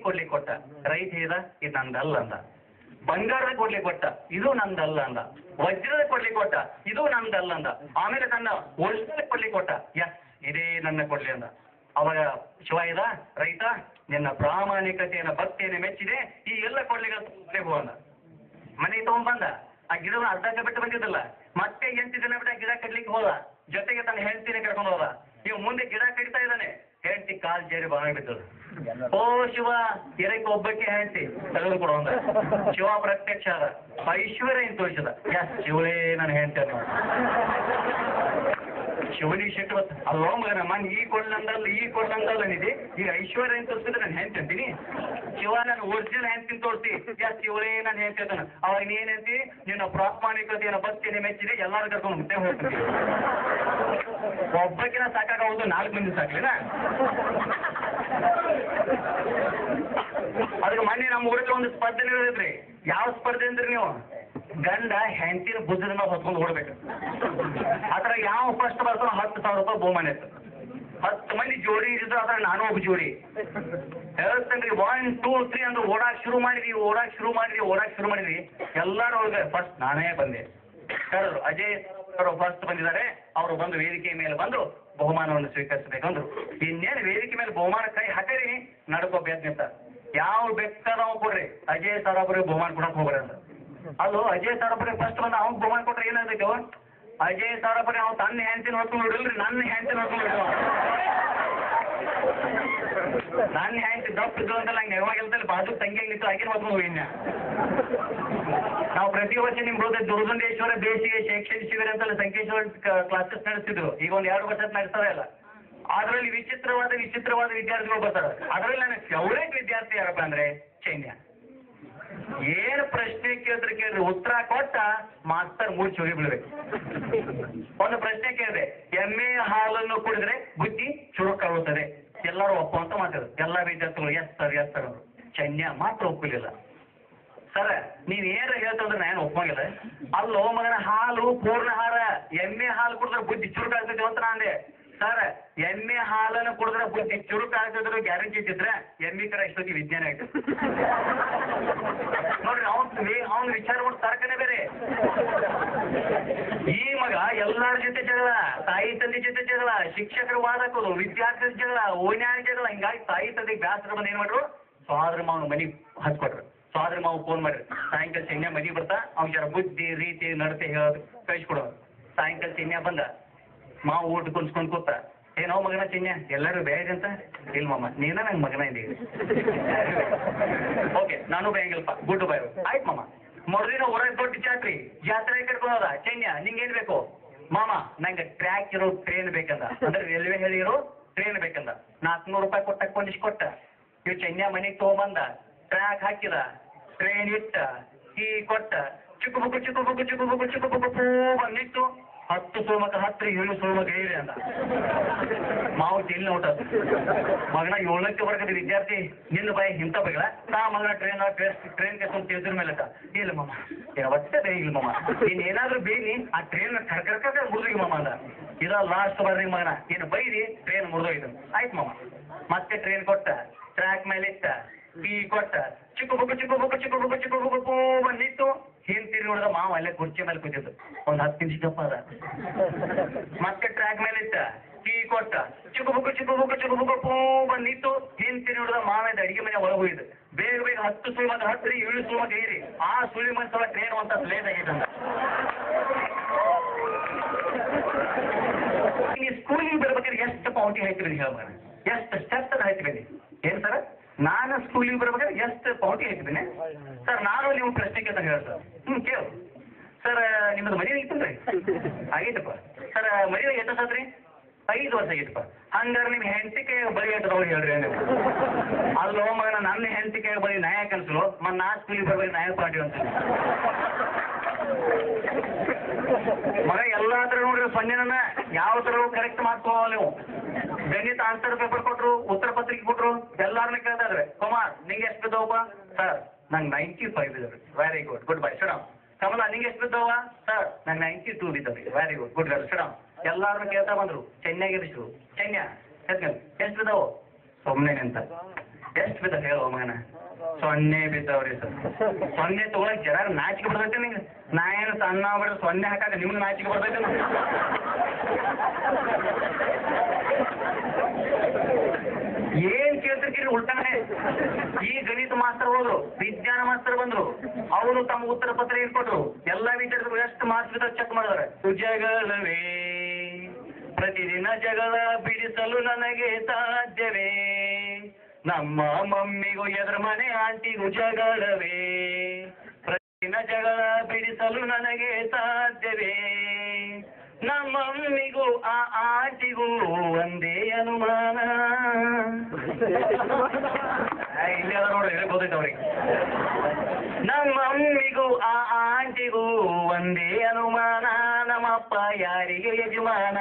ಕೊಡ್ಲಿಕ್ಕೆ ಕೊಟ್ಟ ರೈತ ಹೇಳ್ದ ಇದು ನಂದಲ್ಲ ಅಂದ ಬಂಗಾರದ ಕೊಡ್ಲಿಕ್ಕೆ ಕೊಟ್ಟ ಇದು ನಂದಲ್ಲ ಅಂದ ವಜ್ರದ ಕೊಡ್ಲಿಕ್ಕೆ ಕೊಟ್ಟ ಇದು ನಂದಲ್ಲ ಅಂದ ಆಮೇಲೆ ತನ್ನ ಒರಿಜಿನಲ್ ಕೊಡ್ಲಿಕ್ಕೆ ಕೊಟ್ಟ ಎಸ್ ಇದೇ ನನ್ನ ಕೊಡ್ಲಿ ಅಂದ ಅವಾಗ ಶಿವ ಇದ ರೈತ ನಿನ್ನ ಪ್ರಾಮಾಣಿಕತೆಯನ್ನು ಭಕ್ತಿಯನ್ನು ಮೆಚ್ಚಿದೆ ಈ ಎಲ್ಲ ಕೊಡ್ಲಿಕ್ಕೆ ಅಂದ ಮನೆಗೆ ತಗೊಂಡ್ಬಂದ ಆ ಗಿಡವನ್ನು ಅರ್ಧಕ್ಕೆ ಬಿಟ್ಟು ಬಂದಿದ್ದಲ್ಲ ಮತ್ತೆ ಎಂಟು ದಿನ ಬಿಟ್ಟು ಆ ಗಿಡ ಕಡ್ಲಿಕ್ಕೆ ಹೋದ ಜೊತೆಗೆ ತನ್ನ ಹೆಂಡತಿನೇ ಕರ್ಕೊಂಡು ಹೋದ ಇವ್ ಮುಂದೆ ಗಿಡ ಕಡಿತಾ ಇದ್ದಾನೆ ಹೆಂಡತಿ ಕಾಲ್ ಜೇರಿ ಬಾಳ ಬಿದ್ದಳು ಓ ಶಿವ ಎರಕ್ಕೆ ಒಬ್ಬಕ್ಕೆ ಹೆಂಡತಿ ತೆಗೆದು ಕೊಡು ಅಂದ ಶಿವ ಪ್ರತ್ಯಕ್ಷ ಆದ ಐಶ್ವರ್ಯ ಅಂತ ತೋರಿಸಿದ ಯಸ್ ಶಿವಳೇ ನನ್ನ ಹೆಂಡತಿ ಅನ್ನೋ ಶಿವನಿಗೆ ಶೆಟ್ಟು ಬತ್ತ ಅಲ್ಲೋ ಮಗನ ಮನ್ ಈ ಕೊಡ್ಲಂದಲ್ಲ ಈ ಕೊಡ್ಲಂದಲ್ಲ ನಿಧಿ ಈಗ ಐಶ್ವರ್ಯ ಅಂತ ತೋರಿಸಿದ್ರೆ ನಾನು ಹೆಂಡತಿ ಅಂತೀನಿ ಶಿವ ನಾನು ಒರಿಜಿನಲ್ ಹೆಂಡತಿನ ತೋರಿಸಿ ಯಸ್ ಶಿವಳೇ ನಾನು ಹೆಂಡತಿ ಅಂತಾನ ಅವಾಗ ನೀ ಏನಂತಿ ನಿನ್ನ ಪ್ರಾಮಾಣಿಕತೆಯನ್ನು ಭಕ್ತಿಯನ್ನು ಮೆಚ್ಚಿದೆ ಎಲ್ಲರೂ ಕರ್ಕೊಂಡು ಮುದ್ದೆ ಹೋಗ್ತೀನಿ ಒಬ್ಬಕಿನ ಸಾಕಾಗಬಹುದು ನಾಲ್ಕು ಮಂದಿ ಸಾಕ್ಲಿನ ಅದಕ್ಕೆ ಮೊನ್ನೆ ನಮ್ಮ ಊರಲ್ಲಿ ಒಂದು ಸ್ಪರ್ಧೆ ನಡೆದಿದ್ರಿ ಯಾವ ಸ್ಪರ್ಧೆ ಅಂದ್ರಿ ನೀವು ಗಂಡ ಹೆಂಡತಿನ ಭುಜದ ಮೇಲೆ ಹೊತ್ಕೊಂಡು ಓಡ್ಬೇಕು ಅದ್ರ ಯಾವ ಫಸ್ಟ್ ಬರ್ತಾನೋ ಹತ್ತು ಸಾವಿರ ರೂಪಾಯಿ ಬಹುಮಾನ ಇತ್ತು ಹತ್ತು ಮಂದಿ ಜೋಡಿ ಇದ್ರು ಅದ್ರ ನಾನು ಒಬ್ಬ ಜೋಡಿ ಹೇಳ್ತೇನ್ರಿ ಒನ್ ಟೂ ತ್ರೀ ಅಂದ್ರೆ ಓಡಾಕ್ ಶುರು ಮಾಡಿದ್ವಿ ಓಡಾಕ್ ಶುರು ಮಾಡಿದ್ವಿ ಓಡಾಕ್ ಶುರು ಮಾಡಿದ್ವಿ ಎಲ್ಲಾರು ಒಳಗೆ ಫಸ್ಟ್ ನಾನೇ ಬಂದೆ ಕರೆದ್ರು ಅಜಯ್ ಅವರು ಫಸ್ಟ್ ಬಂದಿದ್ದಾರೆ ಅವರು ಬಂದು ವೇದಿಕೆ ಮೇಲೆ ಬಂದು ಬಹುಮಾನವನ್ನು ಸ್ವೀಕರಿಸಬೇಕಂದ್ರು ಇನ್ನೇನು ವೇದಿಕೆ ಮೇಲೆ ಬಹುಮಾನ ಕೈ ಹಾಕಿರಿ ನಡ್ಕೋ ಬೇದ್ನಿಂತ ಯಾವ ಬೇಕಾದವ ಕೊಡ್ರಿ ಅಜಯ್ ಸಾರಾಬ್ರಿಗೆ ಬಹುಮಾನ ಕೊಡಕ್ ಹೋಗ್ರಿ ಅಂತ ಅಲ್ಲೋ ಅಜಯ್ ಸಾರಾಬ್ರಿಗೆ ಫಸ್ಟ್ ಬಂದ ಅವ್ನ್ ಬಹುಮಾನ ಕೊಟ್ರೆ ಏನಾಗ್ತೈತೆ ಅಜಯ್ ಸಾರಾಬ್ರಿಗೆ ಅವ್ನು ತನ್ನ ಹೆಂಡತಿನ ಹೊತ್ಕೊಂಡು ನೋಡಿಲ್ರಿ ನನ್ನ ಹೆಂಡತಿನ ಹೊತ್ಕೊಂಡು ನೋಡಿಲ್ಲ ನನ್ನ ಹೆಂಡತಿ ದಪ್ಪ ಇದ್ದು ಅಂತಲ್ಲ ಹಂಗೆ ಯಾವಾಗ ಬಾಜು ತಂಗಿ ನಿಂತು ಆಗಿನ ಹೊತ್ಕೊಂಡು ಹೋಗಿದ್ನ ನಾವು ಪ್ರತಿ ವರ್ಷ ನಿಮ್ ಬರೋದ ದುರ್ಗಂಡೇಶ್ವರ ಬೇಸಿಗೆ ಶೈಕ್ಷಣಿಕ ಶಿಬಿರ ಅಂತಲ್ಲ ಸಂಕೇಶ್ವರ ಕ್ಲಾಸಸ್ ನಡೆಸ್ತಿದ್ರು ಈಗ ಒಂದ್ ಎರಡು ವರ್ಷ ನಡೆಸ್ತಾರ ಇಲ್ಲ ಅದರಲ್ಲಿ ವಿಚಿತ್ರವಾದ ವಿಚಿತ್ರವಾದ ವಿದ್ಯಾರ್ಥಿಗಳು ಬರ್ತಾರೆ ಅದರಲ್ಲಿ ನನ್ನ ಫೇವ್ರೇಟ್ ವಿದ್ಯಾರ್ಥಿ ಯಾರಪ್ಪ ಅಂದ್ರೆ ಚೈನ್ಯ ಏನು ಪ್ರಶ್ನೆ ಕೇಳಿದ್ರೆ ಕೇಳಿದ್ರೆ ಉತ್ತರ ಕೊಟ್ಟ ಮಾಸ್ತರ್ ಮೂಡ್ ಚುರಿ ಬೀಳ್ಬೇಕು ಒಂದು ಪ್ರಶ್ನೆ ಕೇಳಿದೆ ಎಮ್ಮೆ ಹಾಲನ್ನು ಕುಡಿದ್ರೆ ಬುದ್ಧಿ ಚುರುಕಾಗುತ್ತದೆ ಎಲ್ಲರೂ ಒಪ್ಪುವಂತ ಮಾತಾಡಿದ್ರು ಎಲ್ಲಾ ವಿದ್ಯಾರ್ಥಿಗಳು ಎಸ್ ಸರ್ ಎಸ್ ಸರ್ ಅಂದ್ರು ಚೈನ್ಯ ಮಾತ್ರ ಒಪ್ಪಲಿಲ್ಲ ಸರ್ ನೀವ್ ಏನ ಹೇಳ್ತಂದ್ರೆ ನಾನು ಒಪ್ಪಂಗಿಲ್ಲ ಅಲ್ಲೋ ಮಗನ ಹಾಲು ಪೂರ್ಣಹಾರ ಎಮ್ಮೆ ಹಾಲು ಕುಡಿದ್ರೆ ಬುದ್ಧಿ ಚುರುಕಾಗ್ತದೆ ಅಂತ ನಾ ಅಂದೆ ಸರ್ ಎಮ್ಮೆ ಹಾಲನ್ನು ಕುಡಿದ್ರೆ ಬುದ್ಧಿ ಚುರುಕಾಗ್ತದ್ರು ಗ್ಯಾರಂಟಿ ಇದ್ದಿದ್ರೆ ಎಮ್ಮೆ ಕರ ಇಷ್ಟೊತ್ತಿ ವಿಜ್ಞಾನ ಆಗ್ತದೆ ನೋಡ್ರಿ ಅವ್ನ್ ಅವ್ನ ವಿಚಾರ ಮಾಡಿ ತರ್ಕನೆ ಬೇರೆ ಈ ಮಗ ಎಲ್ಲಾರ ಜೊತೆ ಜಗಳ ತಾಯಿ ತಂದೆ ಜೊತೆ ಜಗಳ ಶಿಕ್ಷಕರು ವಾದಕರು ವಿದ್ಯಾರ್ಥಿ ಜಗಳ ಓನ್ಯಾನ ಜಗಳ ಹಿಂಗಾಗಿ ತಾಯಿ ತಂದೆಗೆ ಬ್ಯಾಸರ ಬಂದು ಏನ್ ಮಾಡ್ರು ಸೋದರ ಮಾವನ ಮನಿ ಹಚ್ಕೊಟ್ರು ಸೋದರ ಮಾವು ಫೋನ್ ಮಾಡ್ರಿ ಸಾಯಂಕಾಲ ಚೆನ್ನೆ ಮನಿ ಬರ್ತಾ ಅವ್ನ ಜರ ಬುದ್ಧಿ ರೀತಿ ನಡತೆ ಹೇಳೋದು ಕಳಿಸ್ಕೊಡೋದು ಸಾಯಂಕಾಲ ಚೆನ್ನೆ ಬಂದ ಮಾವು ಊಟ ಕುನ್ಸ್ಕೊಂಡ್ ಕೂತ ಏನೋ ಮಗನ ಚಿನ್ಯ ಎಲ್ಲರೂ ಬೇಡ ಅಂತ ಇಲ್ಲ ಮಾಮ ನೀನ ನಂಗೆ ಮಗನ ಇದೀವಿ ಓಕೆ ನಾನು ಬೇಯಂಗಿಲ್ಪ ಗುಡ್ ಬೈ ಆಯ್ತು ಮಾಮ ಮೊದಲಿನ ಹೊರಗೆ ದೊಡ್ಡ ಜಾತ್ರೆ ಜಾತ್ರೆ ಕರ್ಕೊಂಡೋದ ಚೈನ್ಯ ನಿಂಗೇನ್ ಬೇಕು ಮಾಮ ನಂಗೆ ಟ್ರ್ಯಾಕ್ ಇರೋ ಟ್ರೈನ್ ಬೇಕಂದ ಅಂದ್ರೆ ರೈಲ್ವೆ ಹೇಳಿರೋ ಟ್ರೈನ್ ಬೇಕಂದ ನಾಲ್ಕುನೂರು ರೂಪಾಯಿ ಕೊಟ್ಟ ಕೊಂಡಿಸ್ ಕೊಟ್ಟ ಇವ್ ಚೈನ್ಯ ಮನೆಗೆ ತಗೊಂಬಂದ ಟ್ರ್ಯಾಕ್ ಹಾಕಿದ ಟ್ರೈನ್ ಇಟ್ಟ ಕೀ ಕೊಟ್ಟ ಚಿಕ್ಕು ಬುಕ್ಕು ಚಿಕ್ಕು ಬುಕ್ಕು ಚಿಕ್ಕು ಬುಕ್ಕು ಚಿಕ್ಕು ಬುಕ್ಕು ಪೂ ಬಂದಿತ್ತು ಹತ್ತು ಸೋಮಕ ಹತ್ತು ಏಳು ಸೋಮಕ ಏರಿ ಅಂದ ಮಾವು ತಿಲ್ ನೋಟ ಮಗನ ಏಳಕ್ಕೆ ಬರ್ಕದ ವಿದ್ಯಾರ್ಥಿ ನಿನ್ನ ಬಾಯಿ ಇಂಥ ಬೈಗಳ ನಾ ಮಗನ ಟ್ರೈನ್ ಟ್ರೈನ್ ಕೆಸ್ಕೊಂಡು ತಿಳಿದ್ರ ಮೇಲೆ ಇಲ್ಲ ಮಮ್ಮ ಯಾವತ್ತೇ ಬೇಗ ಇಲ್ಲ ಮಮ್ಮ ನೀನ್ ಏನಾದ್ರೂ ಬೇಗಿ ಆ ಟ್ರೈನ್ ಕರ್ಕರ್ಕ ಮುರಿಗಿ ಮಮ್ಮ ಅಂದ ಇದ ಲಾಸ್ಟ್ ಬರ್ರಿ ಮಗನ ಏನು ಬೈರಿ ಟ್ರೈನ್ ಮುರಿದೋಯ್ತು ಆಯ್ತು ಮಮ್ಮ ಮತ್ತೆ ಟ್ರೈನ್ ಕೊಟ್ಟ ಟ್ರ್ಯಾಕ್ ಮೇಲೆ ಇಟ್ಟ ಟೀ ಕೊಟ್ಟ ಚಿಕ್ಕ ಬುಕ್ಕು ಚಿಕ್ಕ ಬುಕ್ಕು ಚಿಕ್ಕ ಬುಕ್ಕು ಚಿಕ್ಕ ಬುಕ್ಕು ಪೂ ಬಂದಿತ್ತು ಹಿಂತಿರಿ ನೋಡಿದ ಮಾವ ಅಲ್ಲೇ ಕುರ್ಚಿ ಮೇಲೆ ಕೂತಿದ್ದು ಒಂದ್ ಹತ್ತು ನಿಮಿಷ ಗಪ್ಪ ಅದ ಮತ್ತೆ ಟ್ರ್ಯಾಕ್ ಮೇಲೆ ಇಟ್ಟ ಟೀ ಕೊಟ್ಟ ಚಿಕ್ಕ ಬುಕ್ಕು ಚಿಕ್ಕ ಬುಕ್ಕು ಚಿಕ್ಕ ಬುಕ್ಕು ಪೂ ಬಂದಿತ್ತು ಹಿಂತಿರಿ ನೋಡಿದ ಮಾವ ಇದ್ದ ಅಡಿಗೆ ಮನೆ ಒಳಗೆ ಹೋಗಿದ್ದು ಬೇಗ ಬೇಗ ಹತ್ತು ಸುಳಿ ಮತ್ತೆ ಹತ್ರಿ ಏಳು ಸುಳಿ ಮತ್ತೆ ಏರಿ ಆ ಸುಳಿ ಮನ್ಸೊಳ ಟ್ರೈನ್ ಅಂತ ಲೇಟ್ ಆಗೈತಂದ ಈ ಸ್ಕೂಲಿಗೆ ಬರ್ಬೇಕಾದ್ರೆ ಎಷ್ಟು ಪೌಂಟಿ ಹಾಕಿದ್ರಿ ಹೇಳ್ಬಾರ ಎಷ್ಟು ಸ್ಟೆಪ್ ಅದ ಹಾಕಿದ್ದೀನಿ ಏನ್ ಸರ್ ನಾನು ಸ್ಕೂಲಿಗೆ ಬರ್ಬೇಕಾದ್ರೆ ಎಷ್ಟು ಪೌಂಟಿ ಹಾಕಿದ್ದೀನಿ ಸರ್ ನಾನು ನೀವು ಪ್ರಶ್ನೆ ಕೇಳ್ತಾ ಹೇಳ ಸರ್ ಹ್ಞೂ ಕೇಳು ಸರ್ ನಿಮ್ಮದು ಮದುವೆ ಆಗಿತ್ತಲ್ರಿ ಆಗೈತಪ್ಪ ಸರ್ ಮದುವೆ ಎಷ್ಟು ಸತ್ರಿ ಐದು ವರ್ಷ ಆಗಿತ್ತಪ್ಪ ಹಂಗಾರೆ ನಿಮ್ಮ ಹೆಂಡತಿ ಕೈ ಬಳಿ ಇಟ್ಟದವ್ರು ಹೇಳ್ರಿ ನೀವು ಅಲ್ಲೋ ಮಗನ ನನ್ನ ಹೆಂಡತಿ ಕೈ ಬಳಿ ನಾಯಕ ಅನ್ಸಲು ಮತ್ ನಾ ಸ್ಕೂಲಿಗೆ ಬರ್ಬೇಕು ನಾಯಕ ಪಾರ್ಟಿ ಅಂತ ಮಗ ಎಲ್ಲಾ ತರ ನೋಡ್ರಿ ಸೊನ್ನೆನ ಯಾವ ತರ ಕರೆಕ್ಟ್ ಮಾಡ್ಕೋವಲ್ಲ ನೀವು ಗಣಿತ ಆನ್ಸರ್ ಪೇಪರ್ ಕೊಟ್ರು ಉತ್ತರ ಪತ್ರಿಕೆ ಕೊಟ್ರು ಎಲ್ಲಾರನ್ನ ಕೇಳ್ತಾ ಇದ್ರೆ ಕುಮಾರ್ ನಿಂಗೆ ಎಷ್ಟು ಬಿದ್ದವಪ್ಪ ಸರ್ ನಂಗೆ ನೈಂಟಿ ಫೈವ್ ಬಿದ್ದವ್ರಿ ವೆರಿ ಗುಡ್ ಗುಡ್ ಬೈ ಶಡಮ್ ಕಮಲ ನಿಂಗೆ ಎಷ್ಟು ಬಿದ್ದವ ಸರ್ ನಂಗೆ ನೈಂಟಿ ಟೂ ಬಿದ್ದವ್ರಿ ವೆರಿ ಗುಡ್ ಗುಡ್ ಗರ್ ಶಡಮ್ ಎಲ್ಲಾರನ್ನ ಕೇಳ್ತಾ ಬಂದ್ರು ಚೆನ್ನೈಗೆ ಬಿಸಿರು ಚೆನ್ನ ಎಷ್ಟು ಬಿದ್ದವು ಸುಮ್ಮನೆ ಅಂತ ಎಷ್ಟು ಬಿದ್ದಾವ ಹೇಳು ಮಗನ ಸೊನ್ನೆ ಬಿದ್ದಾವ್ರಿ ಸರ್ ಸೊನ್ನೆ ತಗೊಳಕ್ ಜರ ನಾಚಿಕೆ ಬರ್ತೈತೆ ನಿಂಗೆ ನಾ ಏನು ಸಣ್ಣ ಬಿಡ್ರೆ ಸೊನ್ನೆ ಹಾಕಾಕ ನಿಮ್ಗೆ ನಾಚಿಕೆ ಬರ್ತೈತೆ ಏನ್ ಕೇಳ್ತಿರ್ತೀರಿ ಉಲ್ಟಾನೆ ಈ ಗಣಿತ ಮಾಸ್ತರ್ ಹೋದ್ರು ವಿಜ್ಞಾನ ಮಾಸ್ತರ್ ಬಂದ್ರು ಅವರು ತಮ್ಮ ಉತ್ತರ ಪತ್ರ ಏನ್ ಕೊಟ್ರು ಎಲ್ಲಾ ವಿದ್ಯಾರ್ಥಿಗಳು ಎಷ್ಟು ಮಾರ್ಕ್ಸ್ ಬಿದ್ದ ಚೆಕ್ ಮಾಡಿದಾರೆ ಜಗಳವೇ ಪ್ರತಿದಿನ ಜಗಳ ಬಿಡಿಸಲು ನನಗೆ ಸಾಧ್ಯವೇ ನಮ್ಮ ಮಮ್ಮಿಗೂ ಎದುರ ಮನೆ ಆಂಟಿಗೂ ಜಗಳವೇ ಪ್ರತಿದಿನ ಜಗಳ ಬಿಡಿಸಲು ನನಗೆ ಸಾಧ್ಯವೇ ನಮ್ಮ ಮಮ್ಮಿಗೂ ಆ ಆಂಟಿಗೂ ಒಂದೇ ಅನುಮಾನ ಆ, ಇಲ್ಲೇ ಅದ ನೋಡ್ರಿ ಹೇಳಿ ಗೊತ್ತೈತೆ ಅವ್ರಿಗೆ ನಮ್ಮ ಮಮ್ಮಿಗೂ ಆ ಆಂಟಿಗೂ ಒಂದೇ ಅನುಮಾನ ನಮ್ಮಪ್ಪ ಯಾರಿಗೆ ಯಜಮಾನ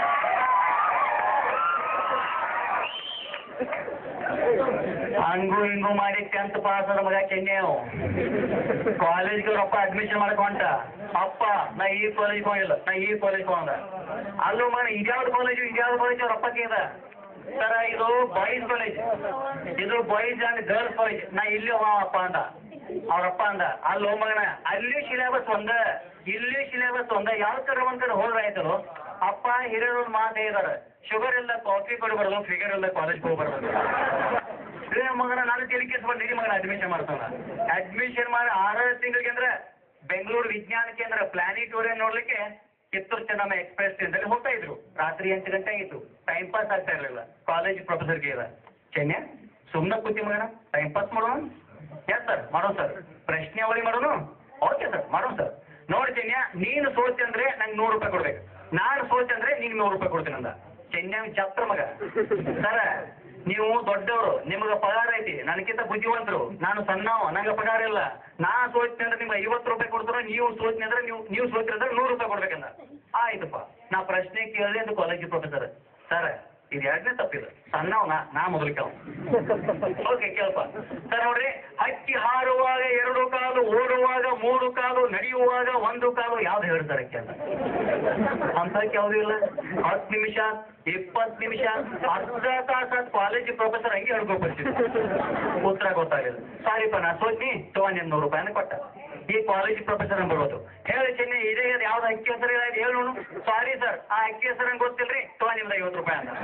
ಹಂಗು ಹಿಂಗು ಮಾಡಿ ಟೆಂತ್ ಪಾಸ್ ಆದ ಮಗ ಕೆನ್ನೇವು ಕಾಲೇಜ್ಗೆ ರೊಕ್ಕ ಅಡ್ಮಿಷನ್ ಮಾಡ್ಕೊಂಡ ಅಪ್ಪ ನಾ ಈ ಕಾಲೇಜ್ ಹೋಗಿಲ್ಲ ನಾ ಈ ಕಾಲೇಜ್ ಹೋದ ಅಲ್ಲೂ ಮಗ ಇದ್ಯಾವ್ದು ಕಾಲೇಜು ಇದ್ಯಾವ್ದು ಕಾಲೇಜು ರೊಕ್ಕಕ್ಕೆ ಇದೆ ಸರ ಇದು ಬಾಯ್ಸ್ ಕಾಲೇಜ್ ಇದು ಬಾಯ್ಸ್ ಅಂಡ್ ಗರ್ಲ್ಸ್ ಕಾಲೇಜ್ ನಾ ಇಲ್ಲಿ ಹೋಗ ಅಪ್ಪ ಅಂದ ಅವ್ರಪ್ಪ ಅಂದ ಅಲ್ಲಿ ಹೋಗ್ ಮಗನ ಅಲ್ಲಿ ಸಿಲೆಬಸ್ ಒಂದ ಇಲ್ಲಿ ಸಿಲೆಬಸ್ ಒಂದ ಯಾವ ಕಡೆ ಒಂದ್ ಕಡೆ ಹೋದ್ರಾಯ್ತರು ಅಪ್ಪ ಹಿರಿಯರು ಒಂದು ಮಾತು ಹೇಳಿದಾರೆ ಶುಗರ್ ಇಲ್ಲ ಕಾಫಿ ಕೊಡಬಾರ್ದು ಫಿಗರ್ ಇಲ್ಲ ಕಾಲೇಜ್ ಹೋಗ್ಬಾರ್ದು ಇದೇ ಮಗನ ನಾನು ತೆಲಿಕೇಸ್ ಬಂದಿರಿ ಮಗನ ಅಡ್ಮಿಷನ್ ಮಾಡ್ತಾನ ಅಡ್ಮಿಷನ್ ಮಾಡಿ ಆರು ತಿಂಗಳಿಗೆ ಅಂದ್ರೆ ಬೆಂಗಳೂರು ವಿಜ್ಞಾನ ಕೇಂದ್ರ ಪ್ಲಾನಿಟೋರಿಯಂ ನೋಡ್ಲಿಕ್ಕೆ ಕಿತ್ತೂರು ಚೆನ್ನಮ್ಮ ಎಕ್ಸ್ಪ್ರೆಸ್ ಟ್ರೈನ್ದಲ್ಲಿ ಹೋಗ್ತಾ ಇದ್ರು ರಾತ್ರಿ ಎಂಟು ಗಂಟೆ ಆಗಿತ್ತು ಟೈಮ್ ಪಾಸ್ ಆಗ್ತಾ ಇರಲಿಲ್ಲ ಕಾಲೇಜ್ ಪ್ರೊಫೆಸರ್ಗೆ ಇದೆ ಚೆನ್ಯ ಸುಮ್ಮನೆ ಕೂತಿ ಮಗನ ಟೈಮ್ ಪಾಸ್ ಮಾಡೋಣ ಎಸ್ ಸರ್ ಮಾಡೋಣ ಸರ್ ಪ್ರಶ್ನೆ ಅವಳಿ ಮಾಡೋಣ ಓಕೆ ಸರ್ ಮಾಡೋಣ ಸರ್ ನೋಡಿ ಚೆನ್ಯ ನೀನು ಸೋತೆ ಅಂದ್ರೆ ನಂಗೆ ನೂರು ರೂಪಾಯಿ ಕೊಡ್ಬೇಕು ನಾನು ಸೋತೆ ಅಂದ್ರೆ ನಿಂಗೆ ನೂರು ರೂಪಾಯಿ ಕೊಡ್ತೀನಿ ಅಂದ ಚೆನ್ಯ ಚಾಪ್ಟರ್ ಮಗ ಸರ ನೀವು ದೊಡ್ಡವರು ನಿಮ್ಗೆ ಪಗಾರ ಐತಿ ನನಗಿಂತ ಬುದ್ಧಿವಂತರು ನಾನು ಸಣ್ಣವ ನಂಗೆ ಪಗಾರ ಇಲ್ಲ ನಾ ಸೋಚ್ತೀನಿ ಅಂದ್ರೆ ನಿಮ್ಗೆ ಐವತ್ತು ರೂಪಾಯಿ ಕೊಡ್ತಾರ ನೀವು ಸೋಚ್ನಿ ಅಂದ್ರೆ ನೀವು ನೀವು ಸೋತ್ರಿ ಅಂದ್ರೆ ನೂರು ರೂಪಾಯಿ ಕೊಡ್ಬೇಕಂದ ಆಯ್ತಪ್ಪ ನಾ ಪ್ರಶ್ನೆ ಕೇಳಿದೆ ಅಂತ ಕಾಲೇಜ್ ಪ್ರೊಫೆಸರ್ ಸರ್ ಇದು ಎರಡನೇ ತಪ್ಪಿದೆ ಸಣ್ಣವ ನಾ ನಾ ಮೊದಲು ಕೇಳ ಓಕೆ ಕೇಳಪ್ಪ ಸರ್ ನೋಡ್ರಿ ಹಕ್ಕಿ ಹಾರುವಾಗ ಎರಡು ಕಾಲು ಓಡುವಾಗ ಮೂರು ಕಾಲು ನಡೆಯುವಾಗ ಒಂದು ಕಾಲು ಯಾವ್ದು ಹೇಳ್ತಾರೆ ಕೇಳ ಅಂತಕ್ಕೆ ಯಾವ್ದು ಇಲ್ಲ ಹತ್ತು ನಿಮಿಷ ಇಪ್ಪತ್ತು ನಿಮಿಷ ಅರ್ಧ ತಾಸ ಕಾಲೇಜ್ ಪ್ರೊಫೆಸರ್ ಹಂಗೆ ಹೇಳ್ಕೊಂಡು ಬರ್ತಿದ್ರು ಉತ್ತರ ಗೊತ್ತಾಗಲಿಲ್ಲ ಸಾರಿಪ್ಪ ನಾ ಸೋತ್ನಿ ತಗೊಂಡ್ ನೂರು ರೂಪಾಯಿನ ಕೊಟ್ಟ ಈ ಕಾಲೇಜ್ ಪ್ರೊಫೆಸರ್ ಬರ್ಬೋದು ಹೇಳಿ ಚೆನ್ನೈ ಇದೇ ಇದು ಯಾವ್ದು ಅಕ್ಕಿ ಹೆಸರು ಹೇಳಿ ಹೇಳು ಸಾರಿ ಸರ್ ಆ ಅಕ್ಕಿ ಹೆಸರು ನಂಗೆ ಗೊತ್ತಿಲ್ರಿ ತಗೊಂಡ್ ನಿಮ್ದು ಐವತ್ತು ರೂಪಾಯಿ ಅಂತ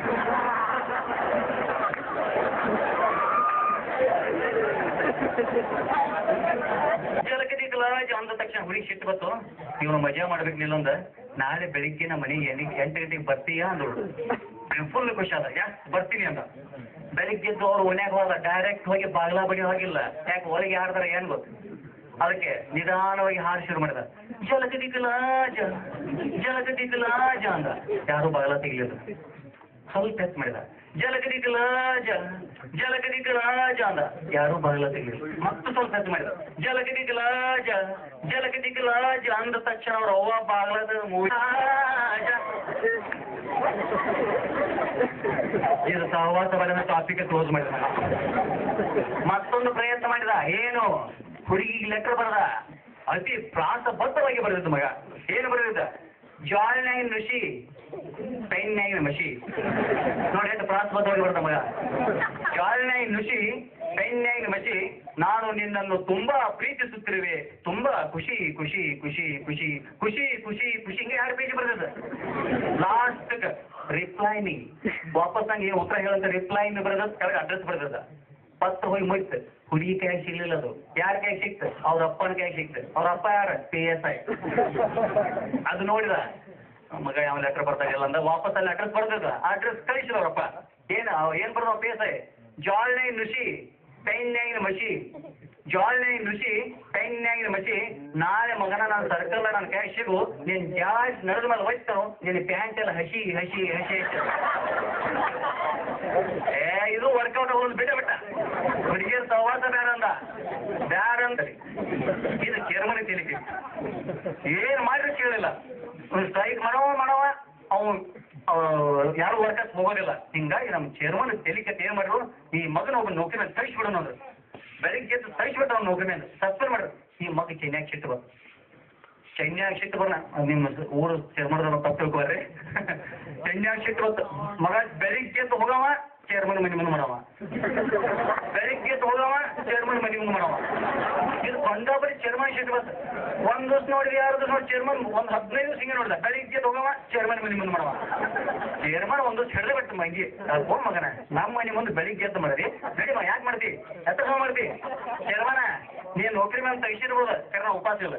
ಜಲಕದಿ ಕಲಾಜ್ ಅಂದ ತಕ್ಷಣ ಹುಡುಗಿ ಸಿಟ್ಟು ಬತ್ತು ಇವನು ಮಜಾ ಮಾಡ್ಬೇಕು ನಿಲ್ಲೊಂದ ನಾಳೆ ಬೆಳಿಗ್ಗೆ ನಮ್ಮ ಮನೆಗೆ ಎಂಟು ಎಂಟು ಗಂಟೆಗೆ ಬರ್ತೀಯಾ ಅಂದಳು ಫುಲ್ ಖುಷಿ ಅದ ಯಾ ಬರ್ತೀನಿ ಅಂದ ಬೆಳಿಗ್ಗೆ ಎದ್ದು ಅವ್ರು ಓನ್ಯಾಗ ಹೋದ ಡೈರೆಕ್ಟ್ ಹೋಗಿ ಬಾಗ್ಲಾ ಬಡಿ ಹೋಗಿಲ್ಲ ಯಾಕೆ ಒಳಗೆ ಹಾಡ್ದಾರ ಏನ್ ಗೊತ್ತು ಅದಕ್ಕೆ ನಿಧಾನವಾಗಿ ಹಾಡು ಶುರು ಮಾಡಿದ ಜಲಕದಿ ಕಲಾಜ ಜಲಕದಿ ಕಲಾಜ ಅಂದ ಯಾರು ಬಾಗ್ಲ ತೆಗಿಲಿಲ್ಲ ಸ್ವಲ್ಪ ಹೆಚ್ಚು ಮಾಡಿದ ಜಲಗದಿ ಕಲಾಜ ಜಲಗದಿ ಕಲಾಜ ಅಂದ ಯಾರು ಬಾಗಿಲ ತೆಗಿಲಿಲ್ಲ ಮತ್ತೆ ಸ್ವಲ್ಪ ಹೆಚ್ಚು ಮಾಡಿದ ಜಲಗದಿ ಕಲಾಜ ಜಲಗದಿ ಕಲಾಜ ಅಂದ ತಕ್ಷಣ ಅವ್ರ ಅವ್ವ ಬಾಗ್ಲದ ಮೂಜ ಇದು ಸಹವಾಸ ಬರೆದ ಟಾಪಿಕ್ ಕ್ಲೋಸ್ ಮಾಡಿದ ಮತ್ತೊಂದು ಪ್ರಯತ್ನ ಮಾಡಿದ ಏನು ಹುಡುಗಿಗೆ ಲೆಟರ್ ಬರದ ಅತಿ ಪ್ರಾಸಬದ್ಧವಾಗಿ ಬರೆದಿದ್ದ ಮಗ ಏನು ಬರೆದಿದ್ದ ಜಾಳ್ನಾಯಿನ ಋಷಿ ಪೆನ್ನಾಯಿನ ಮಷಿ ನೋಡಿ ಎಷ್ಟು ಪ್ರಾಸಬದ್ಧವಾಗಿ ಬರೆದ ಮಗ ಜಾಳ್ನಾಯಿನ ಋಷಿ ಪೆನ್ನಾಯಿನ ಮಷಿ ನಾನು ನಿನ್ನನ್ನು ತುಂಬಾ ಪ್ರೀತಿಸುತ್ತಿರುವೆ ತುಂಬಾ ಖುಷಿ ಖುಷಿ ಖುಷಿ ಖುಷಿ ಖುಷಿ ಖುಷಿ ಖುಷಿ ಹಿಂಗೆ ಎರಡು ಪೇಜ್ ಬರೆದಿದ್ದ ಲಾಸ್ಟ್ ರಿಪ್ಲೈ ಮೀ ವಾಪಸ್ ನಂಗೆ ಉತ್ತರ ಹೇಳಂತ ರಿಪ್ಲೈ ಮೀ ಬರೆದ ಕೆಳಗೆ ಅಡ್ರೆಸ್ ಬರೆದದ ಪತ್ತು ಹೋಗಿ ಮುಗಿತು ಹುಡುಗಿ ಕೈಯಾಗ ಸಿಗ್ಲಿಲ್ಲ ಅದು ಯಾರ ಕೈಯಾಗ ಸಿಕ್ತು ಅವ್ರ ಅಪ್ಪನ ಕೈಯಾಗ ಸಿಕ್ತು ಅವ್ರ ಅಪ್ಪ ಯಾರ ಪಿ ಎಸ್ ಐ ಅದು ನೋಡಿದ ಮಗ ಯಾವ ಲೆಟರ್ ಬರ್ತಾ ಇಲ್ಲ ಅಂದ ವಾಪಸ್ ಅಲ್ಲಿ ಅಡ್ರೆಸ್ ಬರ್ತದ ಅಡ್ರೆಸ್ ಕಳಿಸಿದ ಅವ್ರಪ್ಪ ಏನ ಅವ ಏನ್ ಬರ್ದ ಪಿ ಎಸ್ ಐ ಜಾಳ್ನೈ ಋಷಿ ಪೆನ್ನಾಗಿನ ಮಸಿ ಜಾಳ್ನೈ ಋಷಿ ಪೆನ್ನಾಗಿನ ಮಸಿ ನಾಳೆ ಮಗನ ನಾನು ಸರ್ಕಲ್ ನನ್ನ ಕೈ ಸಿಗು ನಿನ್ ಜಾಜ್ ನಡೆದ ಮೇಲೆ ಹೋಯ್ತು ನಿನ್ನ ಪ್ಯಾಂಟ್ ಎಲ್ಲ ಹಸಿ ಹಸಿ ಹಸಿ ಹಸಿ ಏ ಇದು ವರ್ಕೌಟ್ ಆಗೋದು ಬಿಟ್ಟ ಬಿಟ್ಟ ಹುಡುಗಿಯರ್ ಸಹವಾಸ ಬೇಡ ಅಂದ ಬ್ಯಾಡ ಅಂತ ಇದು ಜರ್ಮನಿ ತಿಳಿಕೆ ಏನ್ ಮಾಡಿದ್ರು ಕೇಳಿಲ್ಲ ಸ್ಟ್ರೈಕ್ ಮಾಡವ ಮಾಡವ ಅವನು ಯಾರು ವರ್ಕರ್ಸ್ ಹೋಗೋದಿಲ್ಲ ಹಿಂಗಾಗಿ ನಮ್ಮ ಚೇರ್ಮನ್ ತೆಲಿಕತ್ ಏನ್ ಮಾಡಿದ್ರು ಈ ಮಗನ ಒಬ್ಬ ನೌಕರಿ ಮೇಲೆ ತರಿಸ್ಬಿಡೋಣ ಅಂದ್ರು ಬೆಳಿಗ್ಗೆ ಎದ್ದು ತರಿಸ್ಬಿಟ್ಟ ಅವ್ನ ನೌಕರಿ ಮೇಲೆ ಸಸ್ಪೆಂಡ್ ಮಾಡಿದ್ರು ಈ ಮಗ ಚೆನ್ಯಾಗ ಸಿಟ್ಟು ಬಂತು ಚೆನ್ಯಾಗ ಸಿಟ್ಟು ಬರೋಣ ನಿಮ್ಮ ಊರು ಚೇರ್ಮನ್ದವ್ರು ತಪ್ಪು ತಿಳ್ಕೊಬರ್ರಿ ಚೆನ್ಯಾಗ ಸಿಟ್ಟು ಬಂತು ಮಗ ಬೆಳಿಗ್ಗೆ ಎದ್ದು ಹೋಗವ ಚೇರ್ಮನ್ ಮನೆ ಮುಂದೆ ಮಾಡವ ಬೆಳಿಗ್ಗೆ ಎದ್ದು ಹೋಗವ ಚೇರ್ಮನ್ ಮನೆ ಮುಂದೆ ಮಾಡವ ಇದು ಬಂದಾಬರಿ ಚೇರ್ಮನ್ ಶೀಟ್ ಬಸ್ ಒಂದ್ ದಿವಸ ನೋಡಿದ್ರಿ ಯಾರು ನೋಡಿ ಚೇರ್ಮನ್ ಒಂದ್ ಹದಿನೈದು ದಿವಸ ಹಿಂಗೆ ನೋಡಿದ ಬೆಳಿಗ್ಗೆ ಎದ್ದು ಹೋಗವ ಚೇರ್ಮನ್ ಮನೆ ಮುಂದೆ ಮಾಡವ ಚೇರ್ಮನ್ ಒಂದು ದಿವಸ ಹಿಡಿದೇ ಬಿಟ್ಟು ಮಂಗಿ ಹೋಗ್ ಮಗನ ನಮ್ಮ ಮನೆ ಮುಂದೆ ಬೆಳಿಗ್ಗೆ ಎದ್ದು ಮಾಡಿರಿ ನಡಿಮ ಯಾಕೆ ಮಾಡ್ತಿ ಎತ್ತ ಮಾಡ್ತಿ ಚೇರ್ಮನ ನೀನ್ ನೌಕರಿ ಮೇಲೆ ತೆಗಿಸಿರ್ಬೋದು ಕಾರಣ ಉಪವಾಸ ಇಲ್ಲ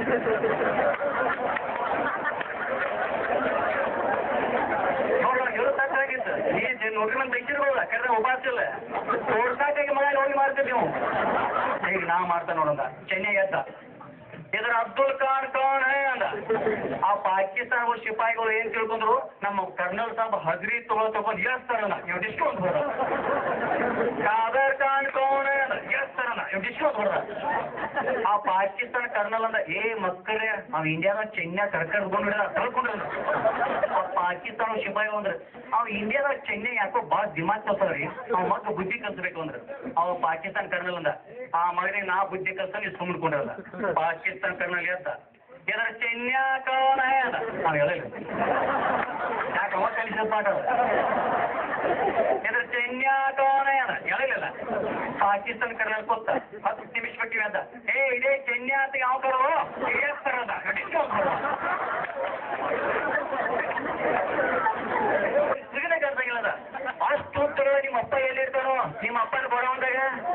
ನೋಡ್ರಿ ಹೇಳು ಸಾಕಾಗಿತ್ತು ನೀ ನೌಕರಿ ಮೇಲೆ ತೆಗಿಸಿರ್ಬೋದ ಕಾರಣ ಉಪವಾಸ ಇಲ್ಲ ತೋರ್ಸಾಕಾಗಿ ಮನೆ ಹೋಗಿ ಮಾಡ್ತೀವಿ ನೀವು ಈಗ ನಾ ಮಾಡ್ತಾ ನೋಡಂದ ಚೆನ್ನೈ ಎದ್ದ ಇದ್ರ ಅಬ್ದುಲ್ ಖಾನ್ ಖಾನ್ ಹೇ ಅಂದ ಆ ಪಾಕಿಸ್ತಾನ ಸಿಪಾಯಿಗಳು ಏನ್ ತಿಳ್ಕೊಂಡ್ರು ನಮ್ಮ ಕರ್ನಲ್ ಸಾಬ್ ಹಗ್ರಿ ತಗೋ ತಗೊಂಡ್ ಎಸ್ ತರನ ಇವ್ ಡಿಸ್ಕೌಂಟ್ ಹೊಡೆದ ಕಾದರ್ ಖಾನ್ ಖಾನ್ ಹೇ ಅಂದ ಎಸ್ ತರನ ಇವ್ ಡಿಸ್ಕೌಂಟ್ ಹೊಡೆದ ಆ ಪಾಕಿಸ್ತಾನ ಕರ್ನಲ್ ಅಂದ ಏ ಮಕ್ಕಳೇ ಅವ್ ಇಂಡಿಯಾದ ಚೆನ್ನೈ ಕರ್ಕರ್ ಬಂದ್ಬಿಡ ತಳ್ಕೊಂಡ್ರ ಆ ಪಾಕಿಸ್ತಾನ ಸಿಪಾಯಿ ಅಂದ್ರ ಅವ್ ಇಂಡಿಯಾದಾಗ ಚೆನ್ನೈ ಯಾಕೋ ಬಾಳ ದಿಮಾಗ್ ತೋರ್ಸದ್ರಿ ಅವ್ ಮಕ್ಕ ಬುದ್ಧಿ ಕಲ್ಸ್ಬೇಕು ಅಂದ್ರ ಅವ ಪಾಕಿಸ್ತಾನ ಕರ್ನಲ್ ಅಂದ ಆ ಮಗನಿಗೆ ನಾ ಬುದ್ಧಿ ಕಲ್ಸ ನೀವು ಸುಮ್ಮನೆ ಪಾಕಿಸ್ತಾನ ಕರ್ನಲ್ ಎದ್ದ ಇದರ ಚೆನ್ನೈ ಕವನ ಅದ ನಾವ್ ಹೇಳಿಲ್ಲ ಯಾಕೆ ಅವ ಕಲಿಸಿದ ಪಾಠ ಅದ ಇದರ ಚೆನ್ನೈ ಕವನ ಅದ ಹೇಳಿಲ್ಲ ಪಾಕಿಸ್ತಾನ ಕರ್ನಲ್ ಕೊತ್ತ ಹತ್ತು ನಿಮಿಷ ಬಿಟ್ಟಿವಿ ಅಂತ ಏ ಇದೇ ಚೆನ್ನೈ ಅಂತ ಯಾವ ಕರೋ ತರದ ಸಿಗದ ಕಲ್ಸಾಗಿಲ್ಲದ ಅಷ್ಟು ಉತ್ತರ ನಿಮ್ಮ ಅಪ್ಪ ಎಲ್ಲಿರ್ತಾನೋ ನಿಮ್ಮ ಅಪ್ಪನ ಬರೋಂದಾಗ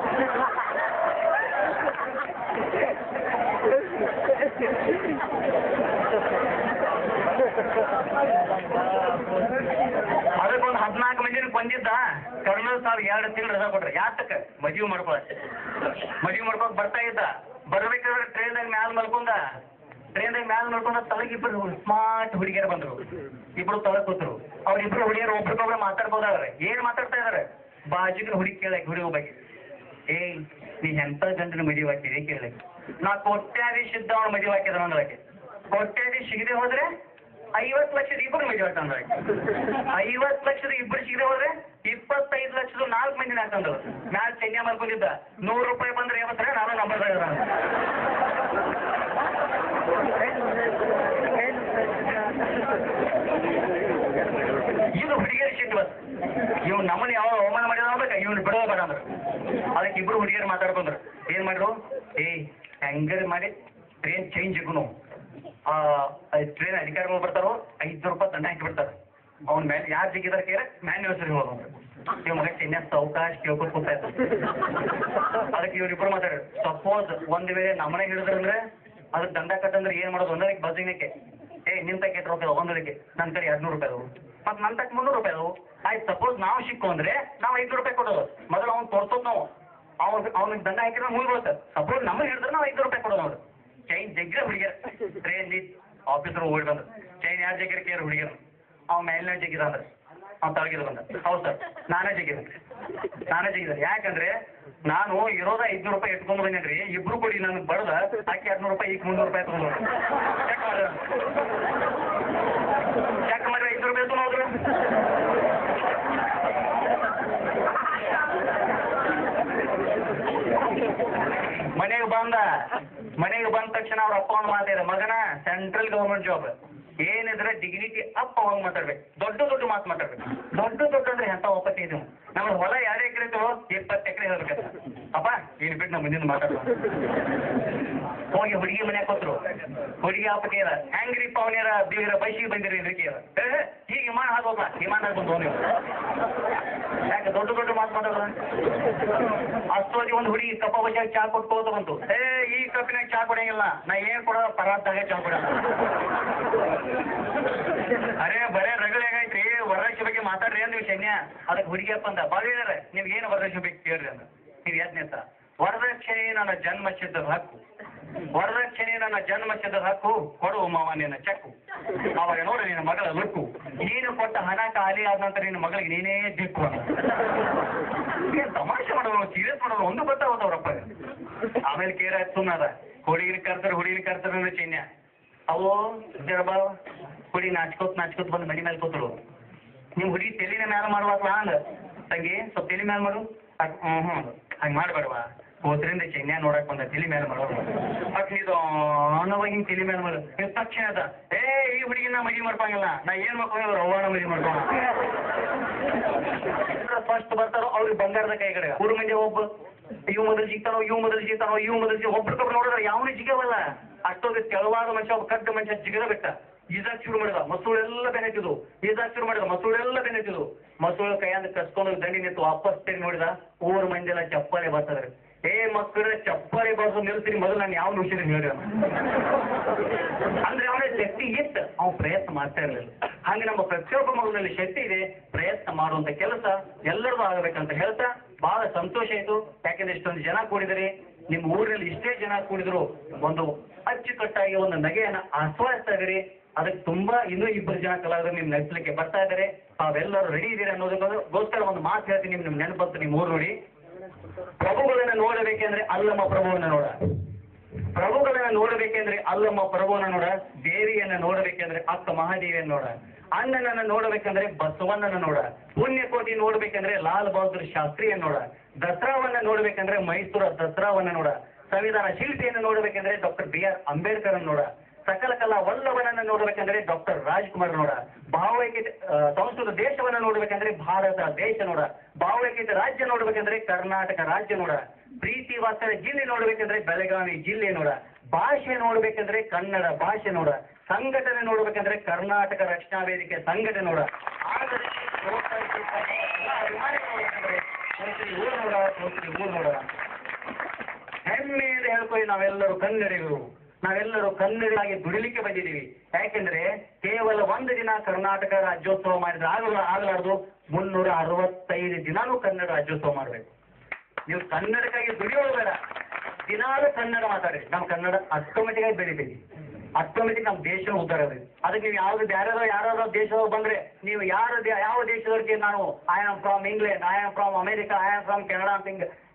ಅದಕ್ಕೊಂದು ಹದಿನಾಲ್ಕು ಮಂದಿನ ಬಂದಿದ್ದ ಕರ್ನಲ್ ಸಾವ್ ಎರಡು ತಿಂಗಳು ರಜಾ ಕೊಟ್ರೆ ಯಾತಕ್ಕೆ ಮದುವೆ ಮಾಡ್ಕೊಳಕ್ಕೆ ಮದುವೆ ಮಾಡ್ಕೊಳಕ್ ಬರ್ತಾ ಇದ್ದ ಬರ್ಬೇಕಾದ್ರೆ ಟ್ರೈನ್ದಾಗ ಮ್ಯಾಲ ಮಲ್ಕೊಂಡ ಟ್ರೈನ್ದಾಗ ಮ್ಯಾಲ ಮಲ್ಕೊಂಡ ತಳಗ್ ಇಬ್ರು ಸ್ಮಾರ್ಟ್ ಹುಡುಗಿಯರು ಬಂದ್ರು ಇಬ್ರು ತಳಗ್ ಕೂತ್ರು ಅವ್ರಿಬ್ರು ಹುಡುಗಿಯರು ಒಬ್ರಿಗೊಬ್ರು ಮಾತಾಡ್ಬೋದಾದ್ರೆ ಏನ್ ಮಾತಾಡ್ತಾ ಇದಾರೆ ಬಾಜುಗಿನ ಹುಡುಗಿ ಕೇಳಕ್ ಹುಡುಗಿ ಬಗ್ಗೆ ಏಯ್ ನೀ ಎಂತ ಗಂಟನ ಮದುವೆ ಹಾಕಿದೆ ಕೇಳಕ್ ನಾ ಕೋಟ್ಯಾಧೀಶ ಇದ್ದ ಅವ್ನ ಮದುವೆ ಹಾಕಿದ ಅಂದ್ರಕ್ಕೆ ಕೋಟ್ಯಾಧೀಶ ಸಿಗದೆ ಹೋದ್ರೆ ಐವತ್ತು ಲಕ್ಷದ ಇಬ್ಬರು ಮದುವೆ ಹಾಕಂದ್ರೆ ಐವತ್ತು ಲಕ್ಷದ ಇಬ್ಬರು ಸಿಗದೆ ಹೋದ್ರೆ ಇಪ್ಪತ್ತೈದು ಲಕ್ಷದ ನಾಲ್ಕು ಮಂದಿನ ಹಾಕಂದ್ರು ಮ್ಯಾಲ ಚೆನ್ನೈ ಮಾಡ್ಕೊಂಡಿದ್ದ ನೂರು ರೂಪಾಯಿ ಬಂದ್ರೆ ಯಾವತ್ತರ ನಾನು ನಂಬರ್ ಇದು ಹುಡುಗಿಯರ ಸಿಟ್ಟು ಬಸ್ ಇವ್ ನಮ್ಮನ್ನ ಯಾವ ಅವಮಾನ ಮಾಡಿದ ಆಗ್ಬೇಕ ಇವ್ನು ಬಿಡೋ ಬೇಡ ಅಂದ್ರು ಅದಕ್ಕೆ ಇಬ್ರು ಹುಡುಗಿಯರು ಮಾತಾಡ್ಕೊಂಡ್ರು ಏನ್ ಮಾಡ್ರು ಏ ಹೆಂಗರ್ ಮಾಡಿ ಟ್ರೈನ್ ಚೇಂಜ್ ಇಗುನು ಆ ಟ್ರೈನ್ ಅಧಿಕಾರಿಗಳು ಬರ್ತಾರೋ ಐದು ರೂಪಾಯಿ ದಂಡ ಹಾಕಿ ಬಿಡ್ತಾರೆ ಅವ್ನ ಮೇಲೆ ಯಾರು ಜಿಗಿದಾರ ಕೇಳ ಮ್ಯಾನ್ಯುವರ್ಸರಿ ಹೋದ್ರು ಇವ್ ಮಗ ಚೆನ್ನ ಸಾವಕಾಶ ಕೇಳ್ಕೊತ ಕೂತಾ ಇದ್ದ ಅದಕ್ಕೆ ಇವ್ರಿಬ್ರು ಮಾತಾಡ್ರು ಸಪೋಸ್ ಒಂದ್ ವೇಳೆ ನಮ್ಮನೆ ಹಿಡಿದ್ರಂದ್ರೆ ಅದಕ್ಕೆ ದಂಡ ಕಟ್ಟಂದ್ರೆ ಏನ್ ಮಾಡೋದು ಒಂದಕ್ಕೆ ಬಸ್ಸಿನಕ್ಕೆ ಏ ನಿನ್ ತಕ್ಕ ಎಷ್ಟು ರೂಪಾಯಿ ಒಂದಕ್ಕೆ ನನ್ನ ಕಡೆ ಎರಡ್ನೂರು ರೂಪಾಯಿ ಅದಾವು ಮತ್ತೆ ನನ್ನ ತಕ್ಕ ಮುನ್ನೂರು ರೂಪಾಯಿ ಅದಾವು ಆಯ್ತು ಸಪೋಸ್ ನಾವು ಸಿಕ್ಕು ಅಂದ್ರೆ ನಾವು ಐದು ರೂಪಾಯಿ ಕೊಡೋದು ಮೊದಲು ಅವ್ನು ತೋರ್ಸೋದು ನಾವು ಅವ್ನ ಅವ್ನಿಗೆ ದಂಡ ಹಾಕಿದ್ರೆ ಮುಗಿ ಬೀಳುತ್ತೆ ಸಪೋಸ್ ನಮಗೆ ಹಿಡಿದ್ರೆ ನಾವು ಐದು ರೂಪಾಯಿ ಕೊಡೋದು ಅವ್ರು ಚೈನ್ ಜಗ್ಗಿರ ಹುಡುಗಿಯರ್ ಟ್ರೈನ್ ನಿಂತ್ ಆಫೀಸರ್ ಓಡಿ ಬಂದ್ರು ಚೈನ್ ಯಾರು ಜಗ್ಗಿರ ಕೇರ್ ಹುಡುಗಿಯರು ಅವ್ ಮೇಲಿನ ಜಗ್ಗಿದ ಅಂದ್ರೆ ಅವ್ನು ತಳಗಿದ ಬಂದ ಹೌದು ಸರ್ ನಾನೇ ಜಗ್ಗಿದ ನಾನೇ ಜಗ್ಗಿದ ಯಾಕಂದ್ರೆ ನಾನು ಇರೋದ ಐದ್ನೂರು ರೂಪಾಯಿ ಇಟ್ಕೊಂಡು ಬಂದೇನ್ರಿ ಇಬ್ರು ಕೊಡಿ ನನಗೆ ಬಡದ ಆಕೆ ಎರಡ್ನೂರು ರೂಪಾಯಿ ಈಗ ಮುನ್ನೂರು ರೂಪಾಯಿ ತಗೊಂಡು ಚೆಕ್ ಮಾಡ್ರಿ ಚೆಕ್ ಮಾಡ್ರಿ ಐದ್ನೂರು ರೂಪಾಯಿ ತಗೊಂಡು ಹೋದ್ರು ಮನೆಗೆ ಬಂದ ಮನೆಗೆ ಬಂದ ತಕ್ಷಣ ಅವ್ರ ಅಪ್ಪ ಒಂದು ಮಾತಾಡ ಮಗನ ಸೆಂಟ್ರಲ್ ಗೌರ್ಮೆಂಟ್ ಜಾಬ್ ಏನಿದ್ರೆ ಡಿಗ್ನಿಟಿ ಅಪ್ಪ ಅವಾಗ ಮಾತಾಡ್ಬೇಕು ದೊಡ್ಡ ದೊಡ್ಡ ಮಾತು ಮಾತಾಡ್ಬೇಕು ದೊಡ್ಡ ದೊಡ್ಡ ಅಂದ್ರೆ ಎಂತ ಒಪ್ಪತ್ತಿ ಇದು ನಮ್ಮ ಹೊಲ ಎರಡು ಎಕರೆ ಇತ್ತು ಇಪ್ಪತ್ತು ಎಕರೆ ಹೇಳ್ಬೇಕಂತ ಅಪ್ಪ ಏನ್ ಬಿಟ್ಟು ನಮ್ಮ ಮುಂದಿನ ಮಾತಾಡುವ ಹೋಗಿ ಹುಡುಗಿ ಮನ್ಯಾಗ ಕೊಟ್ರು ಹುಡುಗಿ ಅಪ್ಪಕ್ಕೆ ಹೆಂಗ್ರಿ ಪವನ್ಯಾರ ಬೀಗರ ಬೈಸಿಗೆ ಬಂದಿರಿ ಇದಕ್ಕೆ ಈಗ ವಿಮಾನ ಹಾಕೋಲ್ಲ ವಿಮಾನ ಹಾಕೊಂಡು ನೀವು ಯಾಕೆ ದೊಡ್ಡ ದೊಡ್ಡ ಮಾತು ಮಾತಾಡೋದ ಅಷ್ಟೊಂದು ಒಂದು ಹುಡುಗಿ ಕಪ್ಪ ಬಜ್ಜಾಗ ಚಾ ಕೊಟ್ಕೋತ ಬಂತು ಏ ಈ ಕಪ್ಪಿನಾಗ ಚಾ ಕೊಡಂಗಿಲ್ಲ ನಾ ಏನ್ ಕೊಡೋ ಪರಾತ್ತಾಗ ಚಾ ಕೊಡ ಅರೇ ಬರೇ ರಗಳೆಗೈತ್ರಿ ವರದಕ್ಷಿಣೆ ಬಗ್ಗೆ ಮಾತಾಡ್ರಿ ಅಂದ್ ನೀವು ಶನ್ಯ ಅದಕ್ಕೆ ಹುಡುಗಿ ಅಪ್ಪ ಅಂದ ಬಾವಿದಾರ ನಿಮ್ಗೆ ಏನು ವರದಕ್ಷಿಣೆ ಬೇಕು ಕೇಳ್ರಿ ಅಂದ ನೀವು ಯಾತ್ನೆ ಅಂತ ವರದಕ್ಷಿಣೆ ನನ್ನ ಜನ್ಮ ಸಿದ್ಧದ ಹಕ್ಕು ವರದಕ್ಷಿಣೆ ನನ್ನ ಜನ್ಮ ಸಿದ್ಧದ ಹಕ್ಕು ಕೊಡು ಮಾವ ನಿನ್ನ ಚೆಕ್ಕು ಅವಾಗ ನೋಡು ನಿನ್ನ ಮಗಳ ಲುಕ್ಕು ನೀನು ಕೊಟ್ಟ ಹಣ ಖಾಲಿ ಆದ ನಂತರ ನಿನ್ನ ಮಗಳಿಗೆ ನೀನೇ ದಿಕ್ಕು ಅಂದ. ಏನ್ ತಮಾಷೆ ಮಾಡೋರು ಸೀರಿಯಸ್ ಮಾಡೋರು ಒಂದು ಗೊತ್ತಾಗೋದವ್ರಪ್ಪ ಆಮೇಲೆ ಕೇರ ಸುಮ್ಮದ ಹುಡುಗಿರಿ ಕರ್ತಾರೆ ಹುಡುಗಿರಿ ಕರ್ತಾರೆ ಅಂದ್ರೆ ಚೈನ್ಯ ಅವು ಜರಬ ಹುಡುಗಿ ನಾಚ್ಕೋತ್ ನಾಚ್ಕೋತ್ ಬಂದು ಮಡಿ ಮೇಲೆ ಕೂತರು ನಿಮ್ ಹುಡುಗಿ ತೆಲಿನ ಮ್ಯಾಲ ಮಾಡುವಾಗ ಹಂಗ ತಂಗಿ ಸ್ವಲ್ಪ ತೆಲಿ ಮ್ಯಾಲ ಮಾಡು ಅದ್- ಹ್ಮ್ ಹ್ಮ್ ಹಂಗ ಮಾಡ್ಬೇಡವಾ ಹೋದ್ರಿಂದ ಚೈನ್ಯ ನೋಡಕ್ ಬಂದ ತಲಿ ಮ್ಯಾಲ ಮಾಡೋದು ಅಟ್ ನೀದು ಅನ್ನವಾಗಿ ಹಿಂಗ್ ತಲಿ ಮ್ಯಾಲ ಮಾಡು ನೀವು ತಕ್ಷಣ ಅದ ಏ ಈ ಹುಡುಗಿನ ಮದುವೆ ಮಾಡ್ಕೊಂಗಿಲ್ಲ ನಾ ಏನ್ ಮಾಡ್ಕೊಂಡ್ರೆ ಅವ್ವನ ಮದುವೆ ಮಾಡ್ಕೊಂಡ ಫಸ್ಟ್ ಬರ್ತಾರೋ ಅವ್ರಿಗೆ ಬಂಗಾರದ ಕೈ ಕಡೆ ಮೂರು ಮಂದಿ ಒಬ್ಬ ಇವ್ ಮೊದಲು ಸಿಗ್ತಾನೋ ಇವ್ ಮೊದಲು ಸಿಗ್ತಾನೋ ಇವ್ ಮೊದಲು ಸಿಗ್ ಒಬ್ರಿಗೊಬ್ರು ನೋಡಿದ್ರೆ ಯಾವನು ಜಿಗವಲ್ಲ ಅಷ್ಟೊಂದು ತೆಳವಾದ ಮನುಷ್ಯ ಒಬ್ಬ ಕಡ್ಡ ಮನುಷ್ಯ ಜಿಗದ ಬಿಟ್ಟ ಈಜಾಕ್ ಶುರು ಮಾಡಿದ ಮಸೂಳೆಲ್ಲ ಬೆನೆತಿದ್ವು ಈಜಾಕ್ ಶುರು ಮಾಡಿದ ಮಸೂಳೆಲ್ಲ ಬೆನೆತಿದ್ವು ಮಸೂಳು ಕೈಯಿಂದ ಕಸ್ಕೊಂಡು ದಂಡಿ ನಿಂತು ವಾಪಸ್ ತಿರುಗಿ ನೋಡಿದ ಊರ್ ಮಂದಿ ಎಲ್ಲ ಚಪ್ಪಲೆ ಬರ್ತದ್ರಿ ಏ ಮಕ್ಕಳ ಚಪ್ಪಲೆ ಬರ್ದು ನಿಲ್ಸಿರಿ ಮೊದಲು ನಾನು ಯಾವ ವಿಷಯ ಹೇಳಿ ಅಂದ್ರೆ ಅವನ ಶಕ್ತಿ ಇತ್ತು ಅವ್ನು ಪ್ರಯತ್ನ ಮಾಡ್ತಾ ಇರಲಿಲ್ಲ ಹಾಗೆ ನಮ್ಮ ಪ್ರತಿಯೊಬ್ಬ ಮಗುವಿನಲ್ಲಿ ಶಕ್ತಿ ಇದೆ ಪ್ರಯತ್ನ ಮಾಡುವಂತ ಕೆಲಸ ಎಲ್ಲರಿಗೂ ಆಗಬೇಕಂತ ಹೇಳ್ತಾ ಬಹಳ ಸಂತೋಷ ಆಯ್ತು ಯಾಕಂದ್ರೆ ಇಷ್ಟೊಂದು ಜನ ಕೂಡಿದರೆ ನಿಮ್ಮ ಊರಿನಲ್ಲಿ ಇಷ್ಟೇ ಜನ ಕೂಡಿದ್ರು ಒಂದು ಅಚ್ಚುಕಟ್ಟಾಗಿ ಒಂದು ನಗೆಯನ್ನ ಆಸ್ವಾದಿಸ್ತಾ ಇದ್ದೀರಿ ಅದಕ್ಕೆ ತುಂಬಾ ಇನ್ನೂ ಇಬ್ಬರು ಜನ ಕಲಾವಿದರು ನಿಮ್ ನಡೆಸಲಿಕ್ಕೆ ಬರ್ತಾ ಇದ್ದಾರೆ ತಾವೆಲ್ಲರೂ ರೆಡಿ ಇದ್ದೀರಿ ಅನ್ನೋದಕ್ಕೋಸ್ಕರ ಒಂದು ಮಾತು ಹೇಳ್ತೀನಿ ನಿಮ್ ನಿಮ್ ನೆನಪಂತ ನಿಮ್ಮ ಊರು ನೋಡಿ ಪ್ರಭುಗಳನ್ನ ನೋಡಬೇಕೆಂದ್ರೆ ಅಲ್ಲಮ್ಮ ಪ್ರಭುವನ್ನ ನೋಡ ಪ್ರಭುಗಳನ್ನ ನೋಡಬೇಕೆಂದ್ರೆ ಅಲ್ಲಮ್ಮ ಪ್ರಭುವನ್ನ ನೋಡ ದೇವಿಯನ್ನ ನೋಡಬೇಕೆಂದ್ರೆ ಅಕ್ಕ ಮಹಾದೇವಿಯನ್ನ ನೋಡ ಅಣ್ಣನನ್ನ ನೋಡಬೇಕಂದ್ರೆ ಬಸವಣ್ಣನ ನೋಡ ಪುಣ್ಯಕೋಟಿ ನೋಡ್ಬೇಕಂದ್ರೆ ಲಾಲ್ ಬಹದ್ದೂರ್ ಶಾಸ್ತ್ರಿಯನ್ನ ನೋಡ ದಸರಾವನ್ನ ನೋಡ್ಬೇಕಂದ್ರೆ ಮೈಸೂರ ದಸರಾವನ್ನ ನೋಡ ಸಂವಿಧಾನ ಶಿಲ್ಪಿಯನ್ನು ನೋಡ್ಬೇಕಂದ್ರೆ ಡಾಕ್ಟರ್ ಬಿ ಆರ್ ಅಂಬೇಡ್ಕರ್ ನೋಡ ಸಕಲ ಕಲಾ ವಲ್ಲಭನನ್ನ ನೋಡ್ಬೇಕಂದ್ರೆ ಡಾಕ್ಟರ್ ರಾಜ್ಕುಮಾರ್ ನೋಡ ಭಾವೈಕ್ಯತೆ ಆ, ಸಂಸ್ಕೃತ ದೇಶವನ್ನ ನೋಡ್ಬೇಕಂದ್ರೆ ಭಾರತ ದೇಶ ನೋಡ ಭಾವೈಕ್ಯತೆ ರಾಜ್ಯ ನೋಡ್ಬೇಕಂದ್ರೆ ಕರ್ನಾಟಕ ರಾಜ್ಯ ನೋಡ ಪ್ರೀತಿ ವಾತ್ಸಲ್ಯ ಜಿಲ್ಲೆ ನೋಡ್ಬೇಕಂದ್ರೆ ಬೆಳಗಾವಿ ಜಿಲ್ಲೆ ನೋಡ ಭಾಷೆ ನೋಡ್ಬೇಕಂದ್ರೆ ಕನ್ನಡ ಭಾಷೆ ನೋಡ ಸಂಘಟನೆ ನೋಡ್ಬೇಕಂದ್ರೆ ಕರ್ನಾಟಕ ರಕ್ಷಣಾ ವೇದಿಕೆ ಸಂಘಟನೆ ನೋಡ ಆದರ್ಶ ಪ್ರೋತ್ಸಾಹಿಸಿ ಎಲ್ಲ ಅಭಿಮಾನಿಗಳು ನೋಡ್ಬೇಕಂದ್ರೆ ಒಂದ್ಸರಿ ಊರು ನೋಡ ಒಂದ್ಸರಿ ಊರು ನೋಡ ಹೆಮ್ಮೆಯಿಂದ ಹೇಳ್ಕೊಳ್ಳಿ ನಾವೆಲ್ಲರೂ ಕನ್ನಡಿಗರು ನಾವೆಲ್ಲರೂ ಕನ್ನಡಿಗರಾಗಿ ದುಡಿಲಿಕ್ಕೆ ಬಂದಿದ್ದೀವಿ ಯಾಕೆಂದ್ರೆ ಕೇವಲ ಒಂದು ದಿನ ಕರ್ನಾಟಕ ರಾಜ್ಯೋತ್ಸವ ಮಾಡಿದ್ರೆ ಆಗಲ್ಲ ಆಗಲಾರ್ದು ಮುನ್ನೂರ ಅರವತ್ತೈದು ದಿನಾನೂ ಕನ್ನಡ ರಾಜ್ಯೋತ್ಸವ ಮಾಡ್ಬೇಕು ನೀವು ಕನ್ನಡಕ್ಕಾಗಿ ದುಡಿಯೋದು ಬೇಡ ದಿನಾಲು ಕನ್ನಡ ಮಾತಾಡಿ ನಮ್ಮ ಕನ್ನಡ ಆಟೋಮೆಟಿಕ್ ಬೆಳಿತೀವಿ ಆಟೋಮೆಟಿಕ್ ನಮ್ಮ ದೇಶ ಉದ್ಧಾರ ಆಗುತ್ತೆ ಅದಕ್ಕೆ ನೀವು ಯಾವ್ದು ಯಾರ್ಯಾರೋ ಯಾರಾದ್ರೂ ದೇಶದವ್ರು ಬಂದ್ರೆ ನೀವು ಯಾರು ದೇ- ಯಾವ ದೇಶದವ್ರಿಗೆ ನಾನು I am from England I am from America I am from Canada ಅಂತ ಹಿಂಗೆ